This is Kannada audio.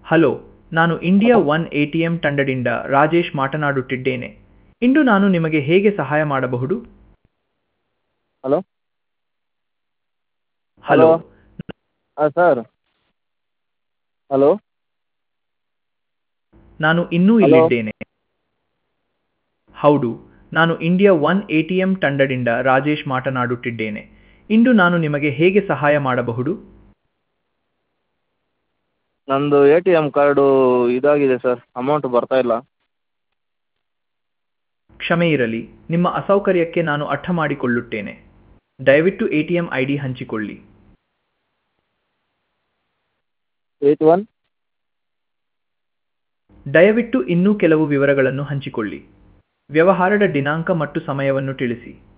ಹಲೋ ನಾನು India one A T M ತಂಡದಿಂದ ರಾಜೇಶ್ ಮಾತನಾಡುತ್ತಿದ್ದೇನೆ ಇಂದು ನಾನು ನಿಮಗೆ ಹೇಗೆ ಸಹಾಯ ಮಾಡಬಹುದು ಹಲೋ ಹಲೋ ಹಾಂ ಸರ್ ಹಲೋ ನಾನು ಇನ್ನೂ ಹಲೋ. ಇಲ್ಲಿದ್ದೇನೆ ಹೌದು ನಾನು India one A T M ತಂಡದಿಂದ ರಾಜೇಶ್ ಮಾತನಾಡುತ್ತಿದ್ದೇನೆ ಇಂದು ನಾನು ನಿಮಗೆ ಹೇಗೆ ಸಹಾಯ ಮಾಡಬಹುದು ನಂದು ಎ ಟಿ ಎಮ್ ಕಾರ್ಡು ಇದಾಗಿದೆ ಸರ್ ಅಮೌಂಟ್ ಬರ್ತಾ ಇಲ್ಲ ಕ್ಷಮೆ ಇರಲಿ ನಿಮ್ಮ ಅಸೌಕರ್ಯಕ್ಕೆ ನಾನು ಅರ್ಥ ಮಾಡಿಕೊಳ್ಳುತ್ತೇನೆ ದಯವಿಟ್ಟು A T M I D ಹಂಚಿಕೊಳ್ಳಿ ಏಯ್ಟ್ ಒನ್ ದಯವಿಟ್ಟು ಇನ್ನೂ ಕೆಲವು ವಿವರಗಳನ್ನು ಹಂಚಿಕೊಳ್ಳಿ ವ್ಯವಹಾರದ ದಿನಾಂಕ ಮತ್ತು ಸಮಯವನ್ನು ತಿಳಿಸಿ